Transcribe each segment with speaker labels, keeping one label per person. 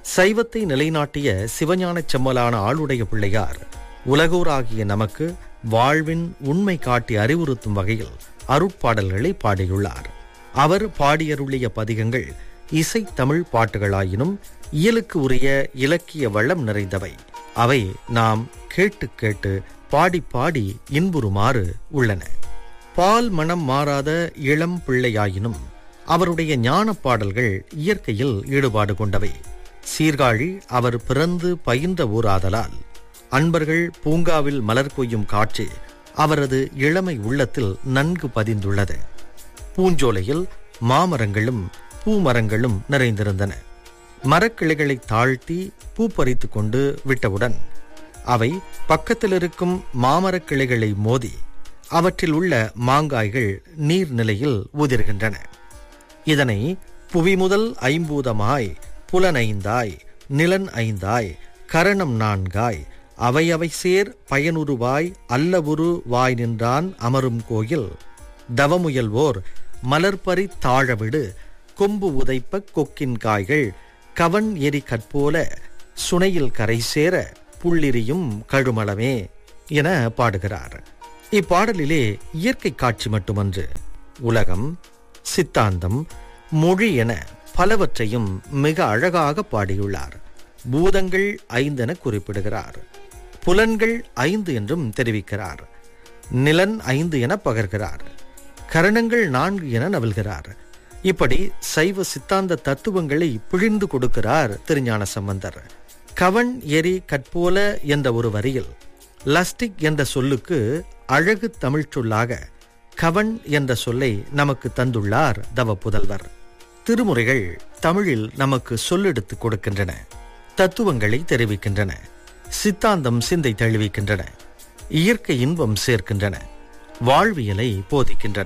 Speaker 1: சைவத்தை நிலைநாட்டிய சிவஞானச் செம்மலான ஆளுடைய பிள்ளையார் உலகோராகிய நமக்கு வாழ்வின் உண்மை காட்டி அறிவுறுத்தும் வகையில் அருட்பாடல்களை பாடியுள்ளார் அவர் பாடியருளிய பதிகங்கள் இசை தமிழ் பாட்டுகளாயினும் இயலுக்கு உரிய இலக்கிய வளம் நிறைந்தவை அவை நாம் கேட்டு கேட்டு பாடி பாடி இன்புறுமாறு உள்ளன பால் மனம் மாறாத இளம் பிள்ளையாயினும் அவருடைய ஞான பாடல்கள் இயற்கையில் ஈடுபாடு கொண்டவை சீர்காழி அவர் பிறந்து பயின்ற ஊராதலால் அன்பர்கள் பூங்காவில் மலர் கொய்யும் காட்சி அவரது இளமை உள்ளத்தில் நன்கு பதிந்துள்ளது பூஞ்சோலையில் மாமரங்களும் பூமரங்களும் நிறைந்திருந்தன மரக்கிளைகளை தாழ்த்தி பூ பறித்துக் கொண்டு விட்டவுடன் அவை பக்கத்தில் இருக்கும் மாமரக் கிளைகளை மோதி அவற்றில் உள்ள மாங்காய்கள் நீர்நிலையில் உதிர்கின்றன இதனை புவி முதல் ஐம்பூதமாய் புலனைந்தாய் நிலன் ஐந்தாய் கரணம் நான்காய் அவை அவை சேர் பயனுருவாய் அல்லவுரு வாய் நின்றான் அமரும் கோயில் தவமுயல்வோர் மலர்பறி தாழவிடு கொம்பு உதைப்ப கொக்கின் காய்கள் கவன் எரி கற்போல சுனையில் கரை சேர புள்ளிரியும் கழுமளமே என பாடுகிறார் இப்பாடலிலே இயற்கை காட்சி மட்டுமன்று உலகம் சித்தாந்தம் மொழி என பலவற்றையும் மிக அழகாக பாடியுள்ளார் பூதங்கள் ஐந்தென குறிப்பிடுகிறார் புலன்கள் ஐந்து என்றும் தெரிவிக்கிறார் நிலன் ஐந்து என பகர்கிறார் கரணங்கள் நான்கு என நவல்கிறார் இப்படி சைவ சித்தாந்த தத்துவங்களை பிழிந்து கொடுக்கிறார் திருஞான சம்பந்தர் கவன் எரி கற்போல என்ற ஒரு வரியில் லஸ்டிக் என்ற சொல்லுக்கு அழகு தமிழ்ச் சொல்லாக கவன் என்ற சொல்லை நமக்கு தந்துள்ளார் தவ புதல்வர் திருமுறைகள் தமிழில் நமக்கு சொல்லெடுத்து கொடுக்கின்றன தத்துவங்களை தெரிவிக்கின்றன சித்தாந்தம் சிந்தை தெளிவிக்கின்றன இயற்கை இன்பம் சேர்க்கின்றன வாழ்வியலை போதிக்கின்றன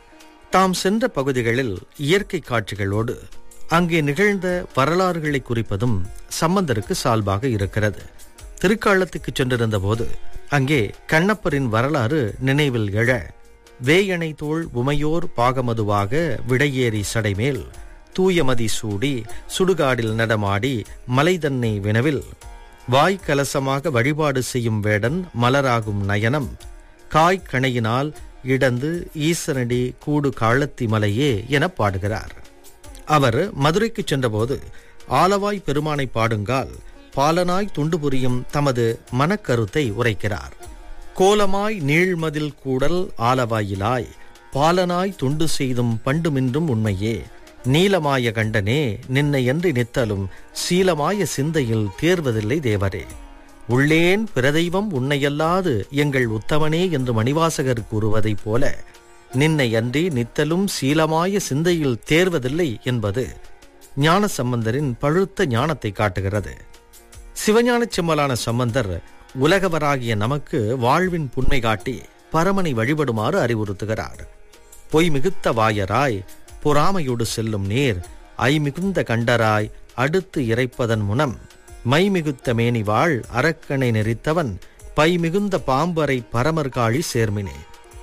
Speaker 1: தாம் சென்ற பகுதிகளில் இயற்கை காட்சிகளோடு அங்கே நிகழ்ந்த வரலாறுகளை குறிப்பதும் சம்பந்தருக்கு சால்பாக இருக்கிறது திருக்காலத்துக்கு சென்றிருந்த போது அங்கே கண்ணப்பரின் வரலாறு நினைவில் எழ வேயணை தோள் உமையோர் பாகமதுவாக விடையேறி சடைமேல் தூயமதி சூடி சுடுகாடில் நடமாடி மலை தன்னை வினவில் வாய் கலசமாக வழிபாடு செய்யும் வேடன் மலராகும் நயனம் காய் கணையினால் இடந்து ஈசனடி கூடு காலத்தி மலையே என பாடுகிறார் அவர் மதுரைக்கு சென்றபோது ஆலவாய் பெருமானை பாடுங்கால் பாலனாய் துண்டு புரியும் தமது மனக்கருத்தை உரைக்கிறார் கோலமாய் நீழ்மதில் கூடல் ஆலவாயிலாய் பாலனாய் துண்டு செய்தும் பண்டுமின்றும் உண்மையே நீலமாய கண்டனே நின்னை என்று நித்தலும் சீலமாய சிந்தையில் தேர்வதில்லை தேவரே உள்ளேன் பிரதெய்வம் உன்னையல்லாது எங்கள் உத்தமனே என்று மணிவாசகர் கூறுவதைப் போல நின்னை அன்றி நித்தலும் சீலமாய சிந்தையில் தேர்வதில்லை என்பது ஞான சம்பந்தரின் பழுத்த ஞானத்தை காட்டுகிறது சிவஞானச் செம்மலான சம்பந்தர் உலகவராகிய நமக்கு வாழ்வின் புண்மை காட்டி பரமனை வழிபடுமாறு அறிவுறுத்துகிறார் பொய் மிகுத்த வாயராய் பொறாமையோடு செல்லும் நீர் ஐ மிகுந்த கண்டராய் அடுத்து இறைப்பதன் முனம் மை மிகுத்த மேனிவாள் அரக்கனை நெறித்தவன் பை மிகுந்த பாம்பரை பரமர்காழி சேர்மினே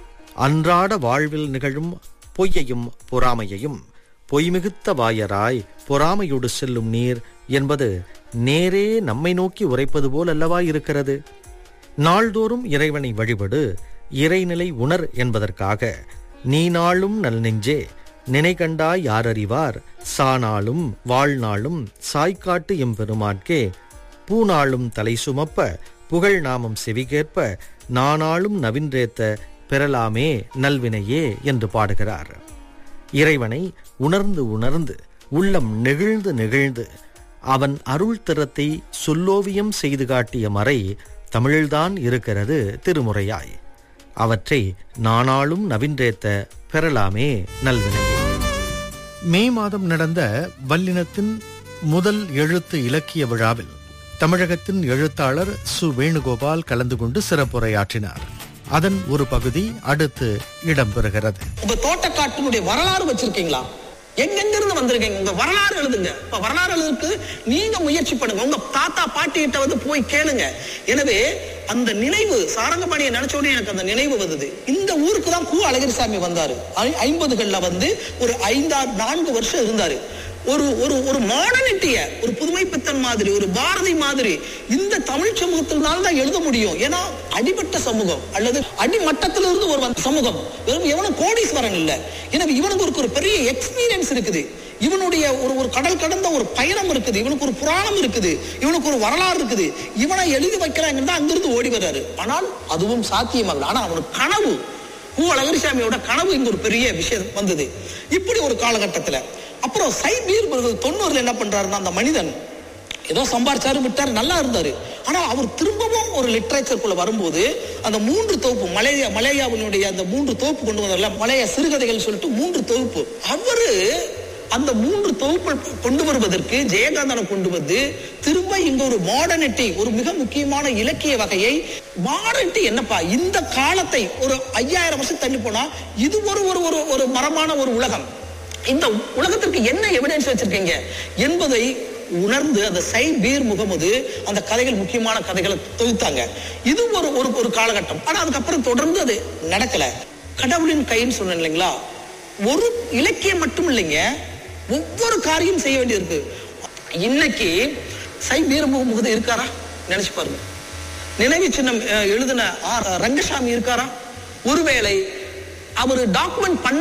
Speaker 1: அன்றாட வாழ்வில் நிகழும் பொய்யையும் பொறாமையையும் பொய்மிகுத்த வாயராய் பொறாமையோடு செல்லும் நீர் என்பது நேரே நம்மை நோக்கி உரைப்பது போல் அல்லவா இருக்கிறது நாள்தோறும் இறைவனை வழிபடு இறைநிலை உணர் என்பதற்காக நீ நாளும் நல் நெஞ்சே நினை கண்டாய் யாரறிவார் சானாலும் வாழ்நாளும் சாய்க்காட்டு எம்பெருமாட்கே பூநாளும் தலை சுமப்ப புகழ் நாமம் செவிகேற்ப நானாளும் நவின்றேத்த பெறலாமே நல்வினையே என்று பாடுகிறார் இறைவனை உணர்ந்து உணர்ந்து உள்ளம் நெகிழ்ந்து நெகிழ்ந்து அவன் அருள் திறத்தை சொல்லோவியம் செய்து காட்டிய மறை தமிழில்தான் இருக்கிறது திருமுறையாய் அவற்றை நானாளும் நவின்றேத்த பெறலாமே நல்வினையே மே மாதம் நடந்த வல்லினத்தின் முதல் எழுத்து இலக்கிய விழாவில் தமிழகத்தின் எழுத்தாளர் சு வேணுகோபால் கலந்து கொண்டு சிறப்புரையாற்றினார் அதன் ஒரு பகுதி அடுத்து இடம்பெறுகிறது
Speaker 2: உங்க தோட்டக்காட்டினுடைய வரலாறு வச்சிருக்கீங்களா எங்கெங்க இருந்து வந்திருக்கீங்க உங்க வரலாறு எழுதுங்க இப்ப வரலாறு எழுதுக்கு நீங்க முயற்சி பண்ணுங்க உங்க தாத்தா பாட்டி கிட்ட வந்து போய் கேளுங்க எனவே அந்த நினைவு சாரங்கபாணியை நினைச்ச உடனே எனக்கு அந்த நினைவு வந்தது இந்த ஊருக்கு தான் கு அழகிரிசாமி வந்தாரு ஐ- ஐம்பதுகள்ல வந்து ஒரு ஐந்தாறு நான்கு வருஷம் இருந்தாரு ஒரு ஒரு ஒரு மாடர்னிட்டிய ஒரு புதுமை பித்தன் மாதிரி ஒரு பாரதி மாதிரி இந்த தமிழ் சமூகத்தினால தான் எழுத முடியும் ஏன்னா அடிபட்ட சமூகம் அல்லது அடிமட்டத்திலிருந்து ஒரு வந்த சமூகம் வெறும் இவனும் கோடீஸ்வரன் இல்ல எனவே இவனுக்கு ஒரு ஒரு பெரிய எக்ஸ்பீரியன்ஸ் இருக்குது இவனுடைய ஒரு ஒரு கடல் கடந்த ஒரு பயணம் இருக்குது இவனுக்கு ஒரு புராணம் இருக்குது இவனுக்கு ஒரு வரலாறு இருக்குது இவனை எழுதி வைக்கிறாங்கன்னு தான் அங்கிருந்து ஓடி வர்றாரு ஆனால் அதுவும் சாத்தியமாகல ஆனா அவனுக்கு கனவு பூ அழகரிசாமியோட கனவு இங்க ஒரு பெரிய விஷயம் வந்தது இப்படி ஒரு காலகட்டத்துல அப்புறம் சைபீர் தொண்ணூறுல என்ன பண்றாருன்னா அந்த மனிதன் ஏதோ சம்பாரிச்சாரு விட்டாரு நல்லா இருந்தாரு ஆனா அவர் திரும்பவும் ஒரு லிட்ரேச்சருக்குள்ள வரும்போது அந்த மூன்று தொகுப்பு மலேயா மலேயாவினுடைய அந்த மூன்று தொகுப்பு கொண்டு வந்தார்ல மலையா சிறுகதைகள் சொல்லிட்டு மூன்று தொகுப்பு அவரு அந்த மூன்று தொகுப்பு கொண்டு வருவதற்கு ஜெயகாந்தனை கொண்டு வந்து திரும்ப இங்க ஒரு மாடர்னிட்டி ஒரு மிக முக்கியமான இலக்கிய வகையை மாடர்னிட்டி என்னப்பா இந்த காலத்தை ஒரு ஐயாயிரம் வருஷம் தள்ளி போனா இது ஒரு ஒரு ஒரு ஒரு மரமான ஒரு உலகம் இந்த உலகத்திற்கு என்ன எவிடன்ஸ் வச்சிருக்கீங்க என்பதை உணர்ந்து அந்த சை பீர் முகமது அந்த கதைகள் முக்கியமான கதைகளை தொகுத்தாங்க இது ஒரு ஒரு ஒரு காலகட்டம் ஆனா அதுக்கப்புறம் தொடர்ந்து அது நடக்கல கடவுளின் கைன்னு சொன்னேன் இல்லைங்களா ஒரு இலக்கியம் மட்டும் இல்லைங்க ஒவ்வொரு காரியம் செய்ய வேண்டியிருக்கு இன்னைக்கு சை பீர் முகமது இருக்காரா நினைச்சு பாருங்க நினைவு சின்னம் அஹ், எழுதின ஆர் ரங்கசாமி இருக்காரா ஒருவேளை அவர் டாக்குமெண்ட் பண்ண